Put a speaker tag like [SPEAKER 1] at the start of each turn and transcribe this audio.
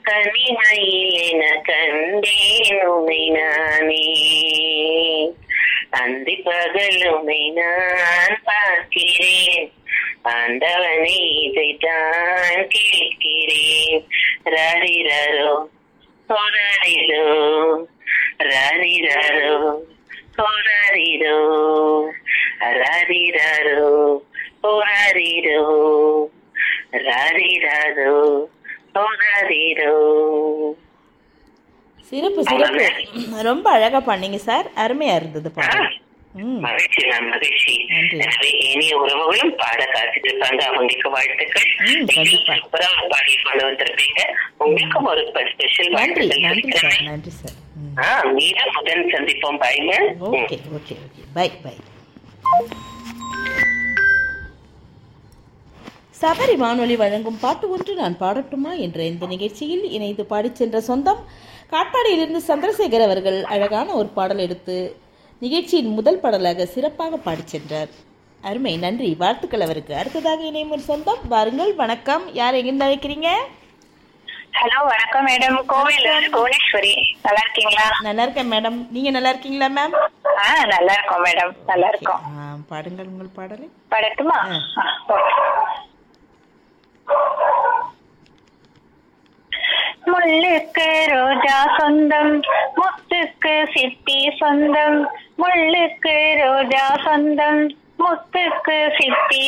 [SPEAKER 1] தனிமையில் என கண்டேன் உமை நானே அந்தி பகல் உமை நான் பார்க்கிறேன் ஆண்டவனை இதைத்தான் கேட்கிறேன் ராரிரோ போராடிரோ ராரிரோ போராடிரோ ராரிரோ போராடிரோ ராரிரோ போராடிரோ
[SPEAKER 2] சிறப்பு சிறப்பு ரொம்ப அழகா பண்ணீங்க சார் அருமையா இருந்தது பாடல் ம்
[SPEAKER 1] மகிழ்ச்சி மேம் மகிழ்ச்சி
[SPEAKER 2] நன்றி.
[SPEAKER 1] எனவே இனிய உறவுகளும் பாட காத்துட்டு இருப்பாங்க அவங்களுக்கு வாழ்த்துக்கள்
[SPEAKER 2] ம், கண்டிப்பா.
[SPEAKER 1] சூப்பரா ஒரு பாடி கொண்டு வந்திருப்பீங்க உங்களுக்கும் ஒரு ஸ்பெஷல்
[SPEAKER 2] நன்றி
[SPEAKER 1] வாழ்த்துக்கள்
[SPEAKER 2] நன்றி சார்
[SPEAKER 1] சொல்லிக்கிறேன்.
[SPEAKER 2] நன்றி சார் ம்
[SPEAKER 1] ஆ மீண்டும் முதல் சந்திப்போம் பாய்ங்க
[SPEAKER 2] okay okay okay bye bye Sabari வானொலி வழங்கும் பாட்டு ஒன்று நான் பாடட்டுமா என்ற இந்த நிகழ்ச்சியில் இணைந்து பாடிச் சென்ற சொந்தம் காட்பாடியிலிருந்து சந்திரசேகர் அவர்கள் அழகான ஒரு பாடல் எடுத்து நிகழ்ச்சியின் முதல் பாடலாக சிறப்பாக பாடிச் சென்றார் அருமை நன்றி வாழ்த்துக்கள் அவருக்கு அடுத்ததாக இணையும் ஒரு சொந்தம் வாருங்கள் வணக்கம் யார் எங்கிருந்து அழைக்கிறீங்க
[SPEAKER 3] ஹலோ வணக்கம் மேடம் கோவில் புவனேஸ்வரி நல்லா இருக்கீங்களா
[SPEAKER 2] நல்லா இருக்கேன் மேடம் நீங்க நல்லா இருக்கீங்களா மேம்
[SPEAKER 3] ஆ நல்லா இருக்கோம் மேடம் நல்லா இருக்கோம்
[SPEAKER 2] ஆ, பாடுங்கள் உங்கள் பாடலை
[SPEAKER 3] படட்டுமா
[SPEAKER 2] ஆ.
[SPEAKER 3] ஆ, ஓகே. முள்ளுக்கு ரோஜா சொந்தம் முத்துக்கு சிப்பி சொந்தம் முள்ளுக்கு ரோஜா சொந்தம் முத்துக்கு சிப்பி